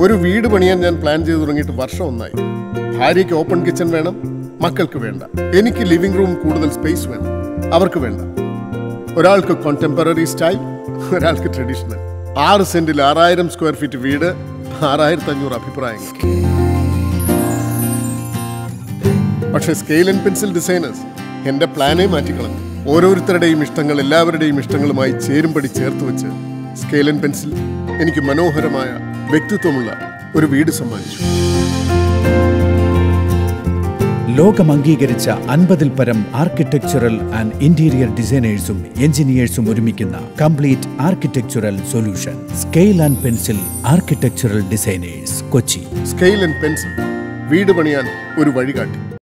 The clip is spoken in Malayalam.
ഒരു വീട് പണിയാൻ ഞാൻ പ്ലാൻ ചെയ്ത് തുടങ്ങിയിട്ട് വർഷം ഒന്നായി ഭാര്യയ്ക്ക് ഓപ്പൺ കിച്ചൺ വേണം മക്കൾക്ക് വേണ്ട എനിക്ക് ലിവിംഗ് റൂം കൂടുതൽ സ്പേസ് വേണം അവർക്ക് വേണ്ട ഒരാൾക്ക് കോണ്ടംപററി സ്റ്റൈൽ ഒരാൾക്ക് ട്രഡീഷണൽ ആറ് സെന്റിൽ ആറായിരം സ്ക്വയർ ഫീറ്റ് വീട് ആറായിരത്തി അഞ്ഞൂറ് അഭിപ്രായങ്ങൾ പക്ഷേ സ്കെയിൽ ആൻഡ് പെൻസിൽ ഡിസൈനേഴ്സ് എന്റെ പ്ലാനേ മാറ്റിക്കളഞ്ഞു ഓരോരുത്തരുടെയും ഇഷ്ടങ്ങൾ എല്ലാവരുടെയും ഇഷ്ടങ്ങളുമായി ചേരുംപടി ചേർത്ത് വെച്ച് സ്കെയിൽ ആൻഡ് പെൻസിൽ എനിക്ക് മനോഹരമായ വ്യക്തിത്വമുള്ള ഒരു വീട് സമ്മാനിച്ചു ലോകം അംഗീകരിച്ച അൻപതിൽ പരം ആർക്കിടെക്ചറൽ ആൻഡ് ഇന്റീരിയർ ഡിസൈനേഴ്സും എഞ്ചിനീയേഴ്സും ഒരുമിക്കുന്ന complete architectural solution scale and pencil architectural designers Kochi scale and pencil വീട് പണിയാൻ ഒരു വഴികാട്ടി